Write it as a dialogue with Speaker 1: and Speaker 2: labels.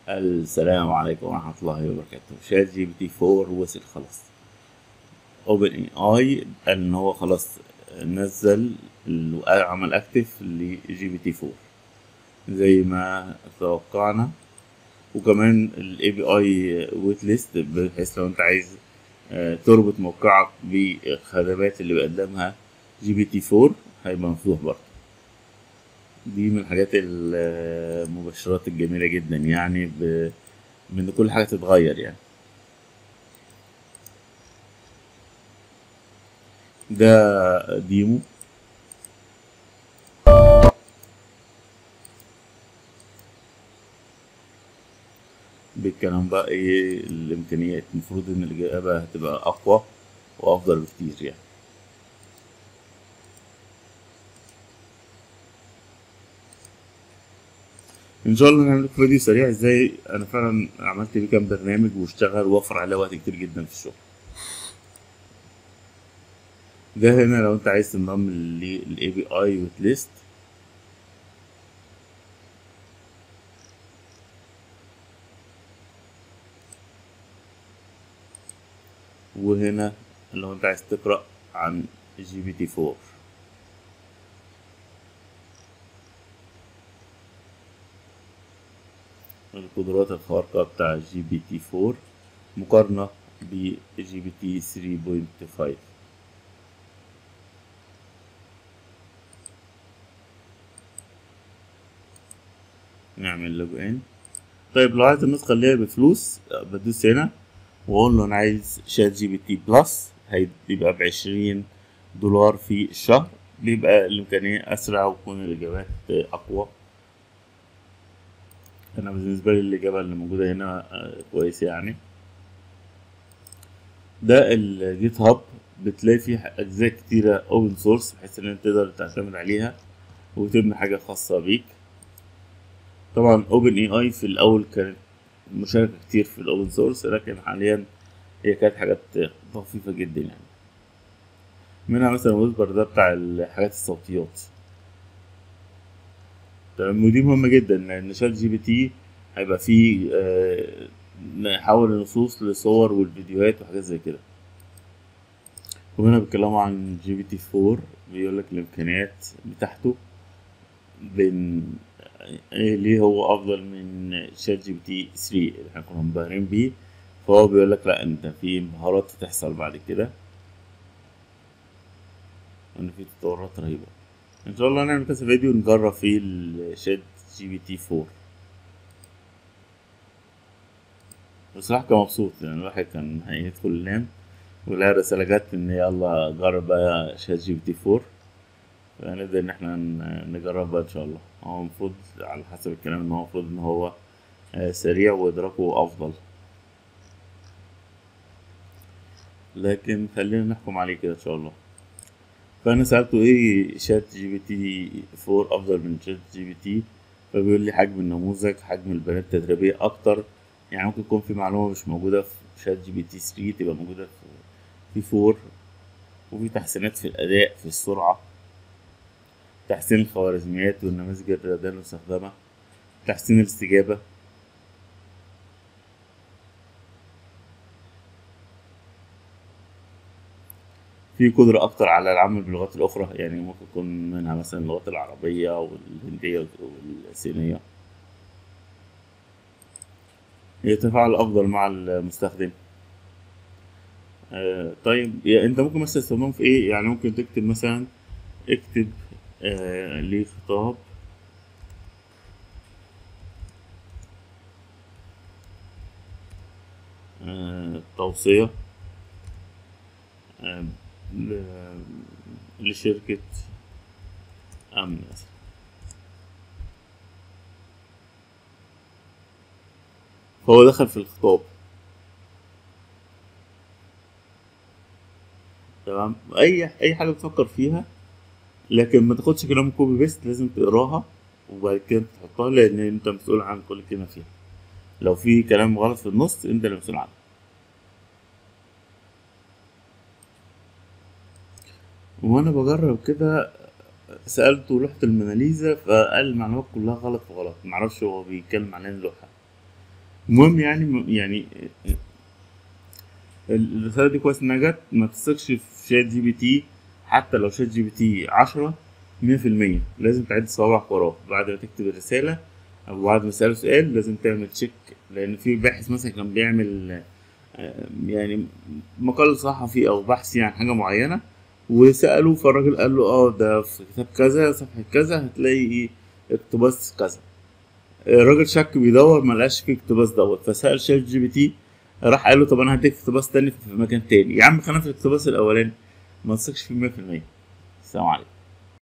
Speaker 1: السلام عليكم ورحمة الله وبركاته شات جي بي تي 4 وصل خلاص اوبن اي اي ان هو خلاص نزل ال- عمل اكتف لجي بي تي 4 زي ما توقعنا وكمان الاي بي اي ويت ليست بحيث لو انت عايز آه، تربط موقعك بالخدمات اللي بيقدمها جي بي تي 4 هيبقى مفتوح برضه دي من الحاجات المبشرات الجميلة جدا يعني ب... بإن كل حاجة تتغير يعني ده ديمو بالكلام بقى ايه الامكانيات المفروض ان الاجابة هتبقى اقوى وافضل بكتير يعني ان شاء الله نعمل لكم فيديو سريع ازاي انا فعلا عملت بيه كام برنامج واشتغل وفر عليه وقت كتير جدا في الشغل ده هنا لو انت عايز تنضم للاي بي اي ويت ليست وهنا لو انت عايز تقرا عن جي بي تي 4 القدرات الخارقة بتاع جي بي تي 4 مقارنة بجي بي تي 3.5 نعمل لوج ان طيب لو عايز النسخة اللي هي بفلوس بدوس هنا واقول له انا عايز شات جي بي تي بلس هيبقى بعشرين دولار في الشهر بيبقى الامكانية اسرع وتكون الاجابات اقوى انا بالنسبه لي الاجابه اللي موجوده هنا كويسه يعني ده الجيت هاب بتلاقي فيه اجزاء كتيره اوبن سورس بحيث ان انت تقدر تعتمد عليها وتبني حاجه خاصه بيك طبعا اوبن اي اي في الاول كانت مشاركه كتير في الاوبن سورس لكن حاليا هي كانت حاجات طفيفه جدا يعني منها مثلا ويسبر ده بتاع الحاجات الصوتيات تمام ودي مهمة جدا لأن شات جي بي تي هيبقى فيه آه نحول النصوص لصور والفيديوهات وحاجات زي كده وهنا بيتكلموا عن جي بي تي 4 بيقول لك الإمكانيات بتاعته بين إيه ليه هو أفضل من شات جي بي تي 3 اللي احنا كنا منبهرين بيه فهو بيقول لك لأ أنت في مهارات تحصل بعد كده وإن في تطورات رهيبة ان شاء الله نعمل كذا فيديو نجرب فيه الشات جي بي تي 4 بصراحة كان مبسوط يعني الواحد كان هيدخل ينام ولقى رسالة جت ان يلا جرب بقى شات جي بي تي 4 فنبدأ ان احنا نجرب بقى ان شاء الله هو المفروض على حسب الكلام ان هو المفروض ان هو سريع وادراكه افضل لكن خلينا نحكم عليه كده ان شاء الله فانا سالته ايه شات جي بي تي 4 افضل من شات جي بي تي فبيقول لي حجم النموذج حجم البيانات التدريبيه اكتر يعني ممكن يكون في معلومه مش موجوده في شات جي بي تي 3 تبقى موجوده في في 4 وفي تحسينات في الاداء في السرعه تحسين الخوارزميات والنماذج الرياضيه المستخدمه تحسين الاستجابه في قدرة أكتر على العمل باللغات الأخرى يعني ممكن يكون منها مثلا اللغات العربية والهندية والصينية يتفاعل أفضل مع المستخدم آه طيب يعني أنت ممكن مثلا تستخدمه في إيه يعني ممكن تكتب مثلا اكتب آه لي خطاب آه توصية آه لشركة أمن مثلا فهو دخل في الخطاب تمام أي أي حاجة بتفكر فيها لكن ما تاخدش كلام كوبي بيست لازم تقراها وبعد كده تحطها لأن أنت مسؤول عن كل كلمة فيها لو في كلام غلط في النص أنت اللي مسؤول عنه وانا بجرب كده سألته لوحة الموناليزا فقال المعلومات كلها غلط في غلط معرفش هو بيتكلم عن اللوحة المهم يعني يعني الرسالة دي كويس انها جت ما تثقش في شات جي بي تي حتى لو شات جي بي تي عشرة مية في المية لازم تعد صوابعك وراه بعد ما تكتب الرسالة أو بعد ما تسأله سؤال لازم تعمل تشيك لأن في باحث مثلا كان بيعمل آه، يعني مقال صحفي أو بحثي عن حاجة معينة وسأله فالراجل قال له اه ده في كتاب كذا صفحة كذا هتلاقي ايه اقتباس كذا الراجل شك بيدور ما لقاش فيه اقتباس دوت فسأل شات جي بي تي راح قال له طب انا هديك اقتباس تاني في مكان تاني يا عم خلينا في الاقتباس الاولاني ما تثقش فيه 100% السلام عليكم